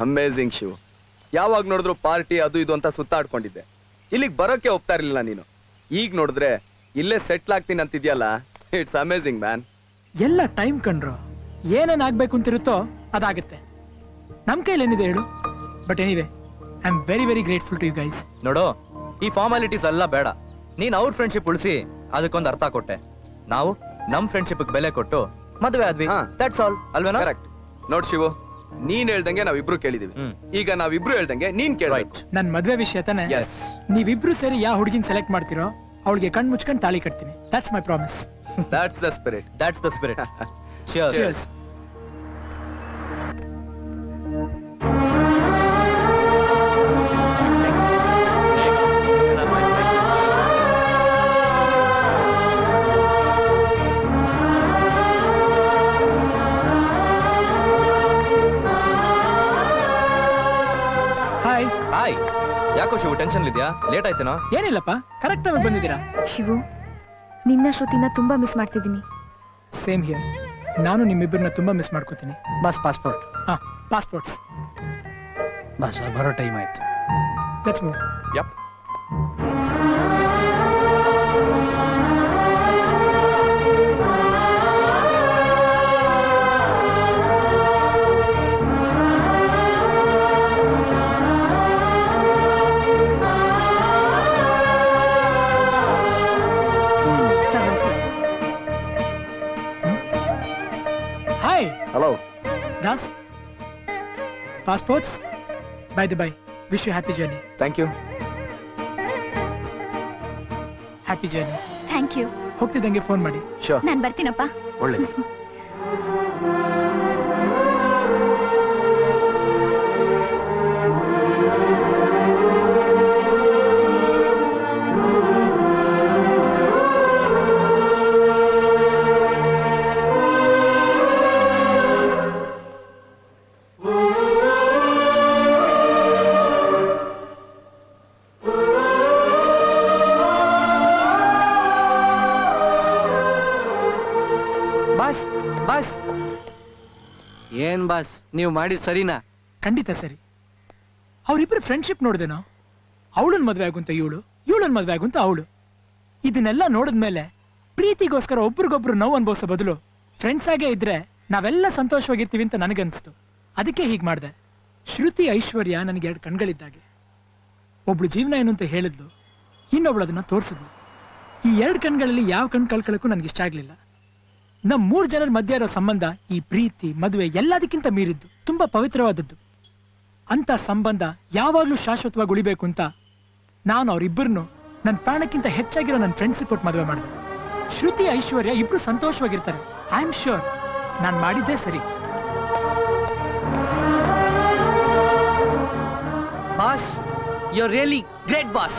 Amazing Shiv ಯಾವಾಗ ನೋಡಿದ್ರು party ಅದು ಇದು ಅಂತ ಸುತ್ತಾಡ್ಕೊಂಡಿದ್ದೆ ಇಲ್ಲಿಗೆ ಬರೋಕೆ ಒಪ್ತಾ ಇರ್ಲಿಲ್ಲ ನೀನು ಈಗ ನೋಡಿದ್ರೆ ಇಲ್ಲೇ ಸೆಟ್ಲ್ ಆಗ್ತೀನಿ ಅಂತಿದ್ಯಲ್ಲ ಇಟ್ಸ್ ಅಮೇಝಿಂಗ್ ಮ್ಯಾನ್ ಎಲ್ಲ ಟೈಮ್ ಕಂಡ್ರು ಏನೇನ್ ಆಗ್ಬೇಕು ಅಂತಿರುತ್ತೋ ಅದಾಗುತ್ತೆ ನಮ್ ಕೈಲಿ ಏನಿದೆ ಹೇಳು but anyway I am very very grateful to you guys ನೋಡು ಈ ಫಾರ್ಮಾಲಿಟೀಸ್ ಎಲ್ಲ ಬೇಡ ನೀನ್ ಅವ್ರ ಫ್ರೆಂಡ್ಶಿಪ್ ಉಳಿಸಿ ಅದಕ್ಕೊಂದು ಅರ್ಥ ಕೊಟ್ಟೆ ನಾವು ನಮ್ ಫ್ರೆಂಡ್ಶಿಪ್ ಬೆಲೆ ಕೊಟ್ಟು ಮದುವೆ ಆದ್ವಿ ಹಾ. ದಟ್ಸ್ ಆಲ್ ಅಲ್ವೇನಾ ಕರೆಕ್ಟ್ ನೋಡ್ ಶಿವು ನೀನ್ ಹೇಳ್ದಂಗೆ ನಾವಿಬ್ರು ಕೇಳಿದೀವಿ ಹ್ಮ್. ಈಗ ನಾವಿಬ್ರು ಹೇಳ್ದಂಗೆ ನೀನ್ ಕೇಳ್ಬೇಕು ರೈಟ್ ನನ್ ಮದ್ವೆ ವಿಷಯ ತಾನೆ ಎಸ್ ನೀವಿಬ್ರು ಸೇರಿ ಯಾವ ಹುಡುಗಿನ ಸೆಲೆಕ್ಟ್ ಮಾಡ್ತಿರೋ ಅವಳಿಗೆ ಕಣ್ ಮುಚ್ಕೊಂಡ್ ತಾಳಿ ಕಟ್ತೀನಿ that's my promise that's the spirit that's the spirit cheers Cheers. Hi hi ಯಾಕೋ ಶಿವು ಟೆನ್ಷನ್ ಇದೆಯಾ ಲೇಟ್ ಆಯ್ತೇನೋ ಏನಿಲ್ಲಪ್ಪ ಕರೆಕ್ಟ್ ಟೈಮಿಗೆ ಬಂದಿದ್ದೀರಾ ಶಿವು ನಿನ್ನ ಶ್ರುತಿನ ತುಂಬಾ ಮಿಸ್ ಮಾಡ್ತಿದ್ದೀನಿ ಸೇಮ್ ಹಿಯರ್ ನಾನು ನಿಮ್ಮಿಬ್ಬರನ್ನ ತುಂಬಾ ಮಿಸ್ ಮಾಡ್ಕೋತೀನಿ ಬಸ್ ಪಾಸ್ಪೋರ್ಟ್ ಹಾ ಪಾಸ್ಪೋರ್ಟ್ಸ್ ಬಸ್ ಅವ್ರು ಬರೋ ಟೈಮ್ ಆಯ್ತು ಲೆಟ್ಸ್ ಮೂವ್ ಯಪ್ ಸರ್ ನಮಸ್ತೆ ಹಾಯ್ ಹಲೋ ದಾಸ್ passports by the by wish you happy journey thank you happy journey thank you ಹೋಗ್ತಿದ್ದಂಗೆ ಫೋನ್ ಮಾಡಿ ಶೋರ್ ನಾನು ಬರ್ತೀನಪ್ಪ ಒಳ್ಳೆ ಬಸ್ ಬಸ್ ಏನ್ ಬಸ್ ನೀವು ಮಾಡಿದ್ ಸರಿನಾ ಖಂಡಿತ ಸರಿ ಅವರಿಬ್ಬರು ಫ್ರೆಂಡ್ಶಿಪ್ ನೋಡ್ದೇನೋ ಅವಳನ್ ಮದ್ವೆ ಆಗುಂತ ಇವಳು ಇವಳನ್ ಮದ್ವೆ ಆಗುಂತ ಅವಳು ಇದನ್ನೆಲ್ಲ ನೋಡಿದ್ಮೇಲೆ ಪ್ರೀತಿಗೋಸ್ಕರ ಒಬ್ರಿಗೊಬ್ರು ನೋವು ಅನ್ಭವಿಸೋ ಬದಲು ಫ್ರೆಂಡ್ಸ್ ಆಗೇ ಇದ್ರೆ ನಾವೆಲ್ಲ ಸಂತೋಷವಾಗಿರ್ತೀವಿ ಅಂತ ನನಗನ್ಸ್ತು ಅದಕ್ಕೆ ಹೀಗೆ ಮಾಡಿದೆ ಶ್ರುತಿ ಐಶ್ವರ್ಯ ನನಗೆ ಎರಡು ಕಣ್ಗಳಿದ್ದಾಗೆ ಒಬ್ಳು ಜೀವನ ಏನು ಅಂತ ಹೇಳಿದ್ಲು ಇನ್ನೊಬ್ಳು ಅದನ್ನ ತೋರಿಸಿದ್ಲು ಈ ಎರಡು ಕಣ್ಗಳಲ್ಲಿ ಯಾವ ಕಣ್ ಕಳ್ಕೊಳ್ಳೋಕ್ಕೂ ನನಗೆ ಇಷ್ಟ ಆಗ್ಲಿಲ್ಲ ನಮ್ ಮೂರ್ ಜನರ ಮಧ್ಯೆ ಇರೋ ಸಂಬಂಧ ಈ ಪ್ರೀತಿ ಮದುವೆ ಎಲ್ಲದಕ್ಕಿಂತ ಮೀರಿದ್ದು ತುಂಬಾ ಪವಿತ್ರವಾದದ್ದು ಅಂತ ಸಂಬಂಧ ಯಾವಾಗ್ಲೂ ಶಾಶ್ವತವಾಗಿ ಉಳಿಬೇಕು ಅಂತ ನಾನು ಅವರಿಬ್ಬರನ್ನು ನನ್ನ ಪ್ರಾಣಕ್ಕಿಂತ ಹೆಚ್ಚಾಗಿರೋ ನನ್ನ ಫ್ರೆಂಡ್ಸ್ ಕೊಟ್ಟು ಮದುವೆ ಮಾಡಿದೆ ಶ್ರುತಿ ಐಶ್ವರ್ಯ ಇಬ್ರು ಸಂತೋಷವಾಗಿರ್ತಾರೆ ಐ ಆಮ್ ಶ್ಯೂರ್ ನಾನು ಮಾಡಿದ್ದೇ ಸರಿ boss you really great boss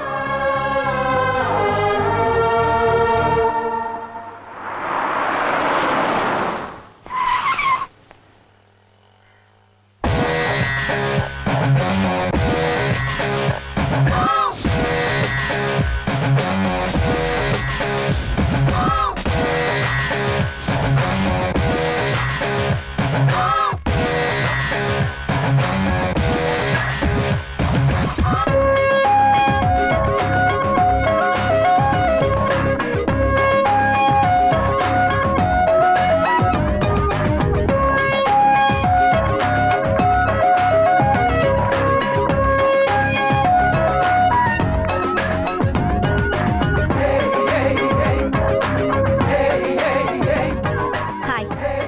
hi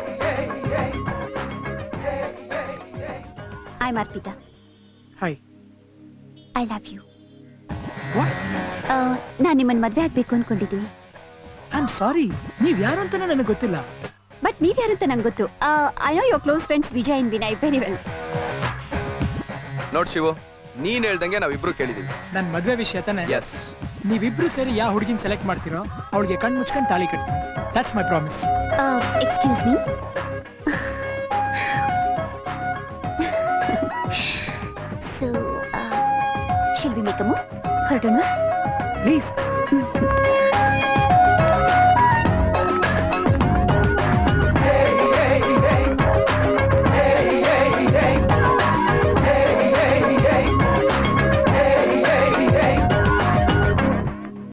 I Arpita hi I love you what ನಾನು ನಿಮ್ಮನ್ನ ಮದ್ವೆ ಆಗ್ಬೇಕು ಅನ್ಕೊಂಡಿದ್ದೀನಿ ಐ ಆಮ್ ಸಾರಿ ನೀವ್ ಯಾರು ಅಂತಾನೆ ನನಗೆ ಗೊತ್ತಿಲ್ಲ ಬಟ್ ನೀವ್ ಯಾರು ಅಂತ ನಂಗೆ ಗೊತ್ತು I know your close friends Vijay and Vinay very well ನೋಡ್ ಶಿವು ನೀನ್ ಹೇಳ್ದಂಗೆ ನಾವಿಬ್ರು ಕೇಳಿದೀವಿ ನನ್ನ ಮದ್ವೆ ವಿಷಯ ತಾನೆ ಎಸ್ ನೀವಿಬ್ರು ಸೇರಿ ಯಾವ ಹುಡುಗಿನ ಸೆಲೆಕ್ಟ್ ಮಾಡ್ತಿರೋ ಅವಳಿಗೆ ಕಣ್ ಮುಚ್ಕೊಂಡು ತಾಳಿ ಕಟ್ತೀನಿ that's my promise excuse me so shall we make a move ಹೊರಡೋಣ ಪ್ಲೀಸ್ ಹ್ಮ್.